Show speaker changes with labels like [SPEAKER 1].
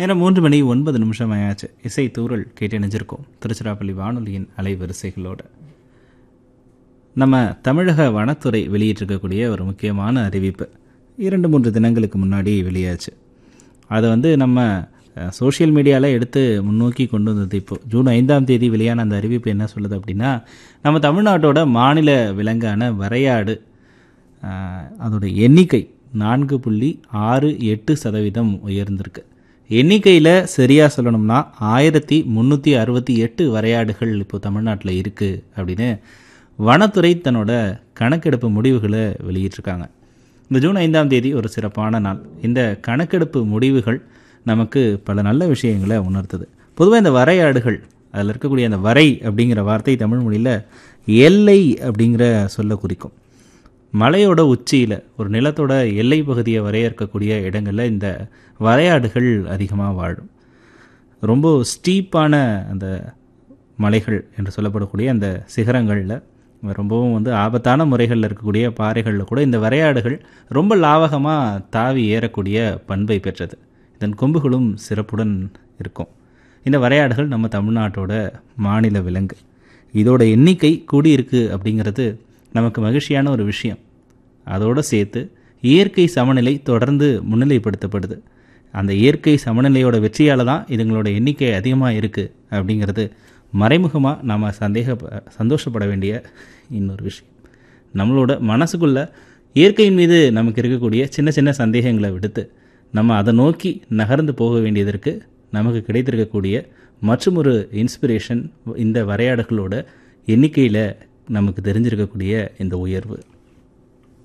[SPEAKER 1] நேரம் மூன்று மணி ஒன்பது நிமிஷம் ஆயாச்சு இசை தூரல் கேட்டு இணைஞ்சிருக்கோம் திருச்சிராப்பள்ளி வானொலியின் அலைவரிசைகளோட நம்ம தமிழக வனத்துறை வெளியிட்டிருக்கக்கூடிய ஒரு முக்கியமான அறிவிப்பு இரண்டு மூன்று தினங்களுக்கு முன்னாடி வெளியாச்சு அதை வந்து நம்ம சோஷியல் மீடியாவில் எடுத்து முன்னோக்கி கொண்டு வந்தது இப்போது ஜூன் ஐந்தாம் தேதி வெளியான அந்த அறிவிப்பு என்ன சொல்லுது அப்படின்னா நம்ம தமிழ்நாட்டோட மாநில விலங்கான வரையாடு ஆஹ், அதோட எண்ணிக்கை நான்கு புள்ளி ஆறு எட்டு சதவீதம் உயர்ந்திருக்கு எண்ணிக்கையில் சரியாக சொல்லணும்னா ஆயிரத்தி முந்நூற்றி அறுபத்தி எட்டு வரையாடுகள் இப்போ தமிழ்நாட்டில் இருக்குது அப்படின்னு வனத்துறை தன்னோட கணக்கெடுப்பு முடிவுகளை வெளியிட்டிருக்காங்க இந்த ஜூன் ஐந்தாம் தேதி ஒரு சிறப்பான நாள் இந்த கணக்கெடுப்பு முடிவுகள் நமக்கு பல நல்ல விஷயங்களை உணர்த்துது பொதுவாக இந்த வரையாடுகள் அதில் இருக்கக்கூடிய அந்த வரை அப்படிங்கிற வார்த்தை தமிழ் மொழியில் எல்லை அப்படிங்கிற சொல்ல குறிக்கும் மலையோட உச்சியில் ஒரு நிலத்தோட எல்லை பகுதியை வரையறுக்கக்கூடிய இடங்களில் இந்த வரையாடுகள் அதிகமாக வாழும் ரொம்ப ஸ்டீப்பான அந்த மலைகள் என்று சொல்லப்படக்கூடிய அந்த சிகரங்களில் ரொம்பவும் வந்து ஆபத்தான முறைகளில் இருக்கக்கூடிய பாறைகளில் கூட இந்த வரையாடுகள் ரொம்ப லாவகமாக தாவி ஏறக்கூடிய பண்பை பெற்றது இதன் கொம்புகளும் சிறப்புடன் இருக்கும் இந்த வரையாடுகள் நம்ம தமிழ்நாட்டோட மாநில விலங்கு இதோட எண்ணிக்கை கூடியிருக்கு அப்படிங்கிறது நமக்கு மகிழ்ச்சியான ஒரு விஷயம் அதோடு சேர்த்து இயற்கை சமநிலை தொடர்ந்து முன்னிலைப்படுத்தப்படுது அந்த இயற்கை சமநிலையோட வெற்றியால் தான் இதுங்களோட எண்ணிக்கை அதிகமாக இருக்குது அப்படிங்கிறது மறைமுகமாக நாம் சந்தேக சந்தோஷப்பட வேண்டிய இன்னொரு விஷயம் நம்மளோட மனசுக்குள்ள இயற்கையின் மீது நமக்கு இருக்கக்கூடிய சின்ன சின்ன சந்தேகங்களை விடுத்து நம்ம அதை நோக்கி நகர்ந்து போக வேண்டியதற்கு நமக்கு கிடைத்திருக்கக்கூடிய மற்றும் ஒரு இன்ஸ்பிரேஷன் இந்த வரையாடுகளோட எண்ணிக்கையில் நமக்கு தெரிஞ்சிருக்கக்கூடிய இந்த உயர்வு